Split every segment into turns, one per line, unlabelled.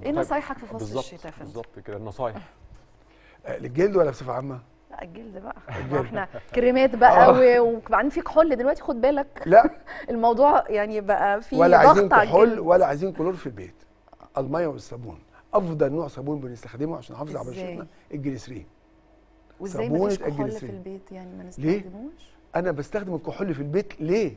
ايه نصايحك في فصل
بالظبط
الشتاء يا فندم؟
بالظبط كده النصايح
آه، للجلد ولا بصفه عامه؟
لا الجلد بقى ما احنا كريمات بقى و- وبعدين في كحول دلوقتي خد بالك
لا
الموضوع يعني بقى في
ولا عايزين
ضغط على
كحول
الجلد
ولا عايزين كلور في البيت الميه والصابون افضل نوع صابون بنستخدمه عشان نحافظ على
إزاي؟
بشرتنا الجليسرين
وازاي
صابونة
مفيش كحول في
الجليسرين.
البيت يعني ما
ليه؟
نستخدموش
انا بستخدم الكحول في البيت ليه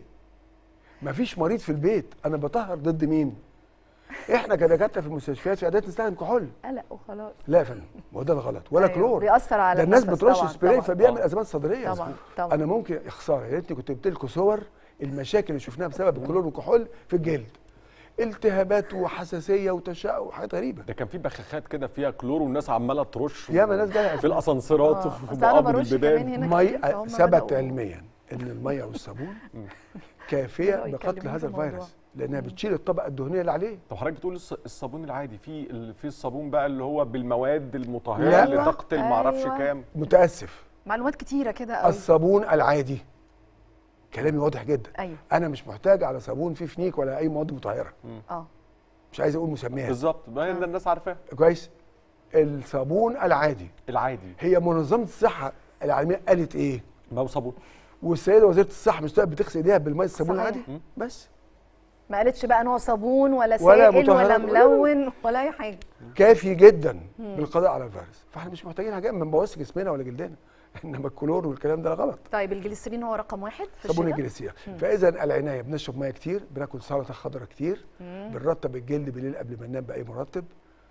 مفيش مريض في البيت انا بطهر ضد مين احنا كدكاتره في المستشفيات في عادات نستخدم كحول
قلق وخلاص
لا يا فندم ما هو ده الغلط ولا
أيوة،
كلور
بيأثر على
ده الناس
النفس
بترش
طبعاً،
سبراي
طبعاً.
فبيعمل
طبعاً.
ازمات صدريه
طبعا طبعا
انا ممكن يا خساره يا ريتني كنت جبت لكم صور المشاكل اللي شفناها بسبب الكلور والكحول في الجلد التهابات وحساسيه وتشقق وحاجات غريبه
ده كان في بخاخات كده فيها كلور والناس عماله ترش
ياما ناس جالها
في الاسانسيرات
آه،
وفي
أصل أنا
مقابل
برش كمان
البيبان
هنا كتير،
مي
فهم
ثبت
بدأوا-
علميا ان الميه والصابون كافيه
بدأوا
بقتل
يتكلموا
هذا
في الموضوع.
الفيروس لانها بتشيل الطبقه الدهنيه اللي عليه
طب حضرتك بتقول الص- الصابون العادي في ال- في الصابون بقى اللي هو بالمواد المطهره
لا.
اللي تقتل معرفش
أيوة.
كام
متاسف
معلومات كتيره كده قوي
الصابون العادي كلامي واضح جدا
ايوه
انا مش محتاج على صابون فيه فنيك ولا اي مواد مطهره
اه
مش عايز اقول مسميات
بالظبط ما هي الناس عارفاه
كويس الصابون العادي
العادي
هي منظمه الصحه العالميه قالت ايه
ما هو صابون
والسيده وزيره الصحه مش تبقى بتغسل ايديها بالميه الصابون
صحيح.
العادي بس
ما قالتش بقى نوع صابون ولا
ولا
سائل ولا
مطهرات ولا-
ملون ولا اي حاجه
كافي جدا بالقضاء على الفيروس فاحنا مش محتاجين حاجات ما نبوظش جسمنا ولا جلدنا انما الكلور والكلام ده غلط
طيب الجليسرين هو رقم واحد في
صابون
الشتاء؟
الجليسير فاذا العنايه بنشرب ميه كتير بناكل سلطه خضراء كتير بنرطب الجلد بالليل قبل ما ننام باي مرطب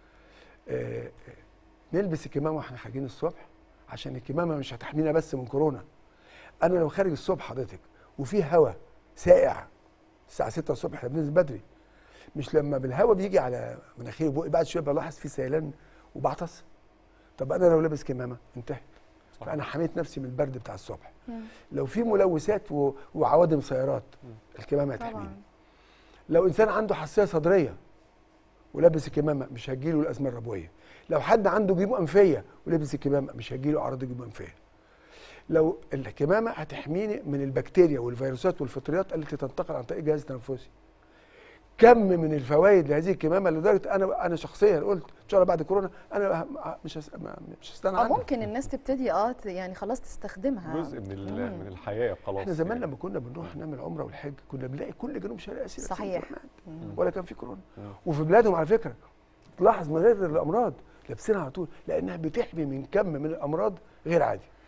آه، آه، نلبس الكمامه واحنا خارجين الصبح عشان الكمامه مش هتحمينا بس من كورونا انا لو خارج الصبح حضرتك وفي هواء ساقع الساعه 6 الصبح احنا بننزل بدري مش لما بالهواء بيجي على مناخيري وبقي بعد شويه بلاحظ في سيلان وبعطس طب انا لو لابس كمامه انتهت
صح.
فانا حميت نفسي من البرد بتاع الصبح لو في ملوثات و- وعوادم سيارات الكمامه هتحميني
طبعا
لو انسان عنده حساسيه صدريه ولابس الكمامه مش هتجيله الازمه الربويه لو حد عنده جيوب انفيه ولابس الكمامه مش هتجيله اعراض جيوب انفيه لو الكمامه هتحميني من البكتيريا والفيروسات والفطريات التي تنتقل عن طريق الجهاز التنفسي كم من الفوائد لهذه الكمامه لدرجه انا انا شخصيا قلت ان شاء الله بعد كورونا انا مش هس- ما- مش هستنى
اه
عنها
ممكن الناس تبتدي اه ت- يعني خلاص تستخدمها
جزء من ال-
مم.
من الحياه خلاص
احنا زمان
يعني.
لما كنا بنروح نعمل عمره والحج كنا بنلاقي كل جنوب شرق اسيا لابسين
صحيح.
كمامات. ولا كان في كورونا
مم.
وفي بلادهم على فكره تلاحظ من غير الامراض لابسينها على طول لانها بتحمي من كم من الامراض غير عادي